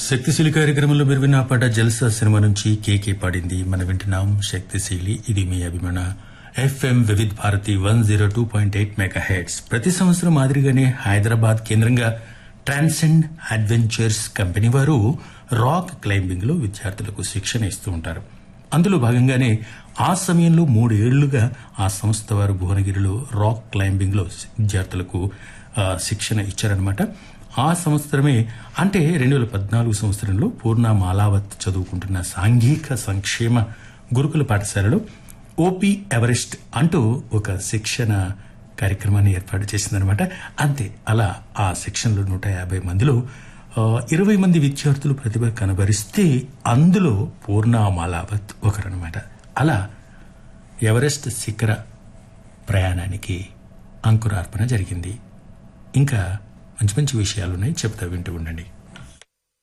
శక్తిశీలి కార్యక్రమంలో మీరు విన్న పాట జల్సా సినిమా నుంచి కేకే పాడింది మన వింటున్నాం శక్తిశీలి ఇది మీ అభిమాన FM Vividh Bharati one zero two point eight mega heads ప్రతి సంవత్సరం మాదిరిగానే హైదరాబాద్ కేంద్రంగా ట్రాన్సెండ్ అడ్వెంచర్స్ కంపెనీ వారు రాక్ క్లైంబింగ్ లో విద్యార్థులకు శిక్షణ ఇస్తూ ఉంటారు అందులో భాగంగానే ఆ సమయంలో మూడేళ్లుగా ఆ సంస్థ వారు భువనగిరిలో రాక్ క్లైంబింగ్ లో విద్యార్థులకు ఆ, శిక్షణ ఇచ్చారనమాట ఆ సంవత్సరమే అంటే రెండు వేల పద్నాలుగు సంవత్సరంలో పూర్ణ మాలావత్ చదువుకుంటున్న సాంఘిక సంక్షేమ గురుకుల పాఠశాలలో ఓపీ ఎవరెస్ట్ అంటూ ఒక శిక్షణ కార్యక్రమాన్ని ఏర్పాటు చేసిందనమాట అంతే అలా ఆ శిక్షణలో నూట యాభై మందిలో ఆ, ఇరవై మంది విద్యార్థులు ప్రతిభ కనబరిస్తే అందులో పూర్ణ మాలావత్ ఒకరనమాట అలా ఎవరెస్ట్ శిఖర ప్రయాణానికి అంకురార్పణ జరిగింది ఇంకా మంచి మంచి విషయాలున్నాయి చెప్తా వింటూ ఉండండి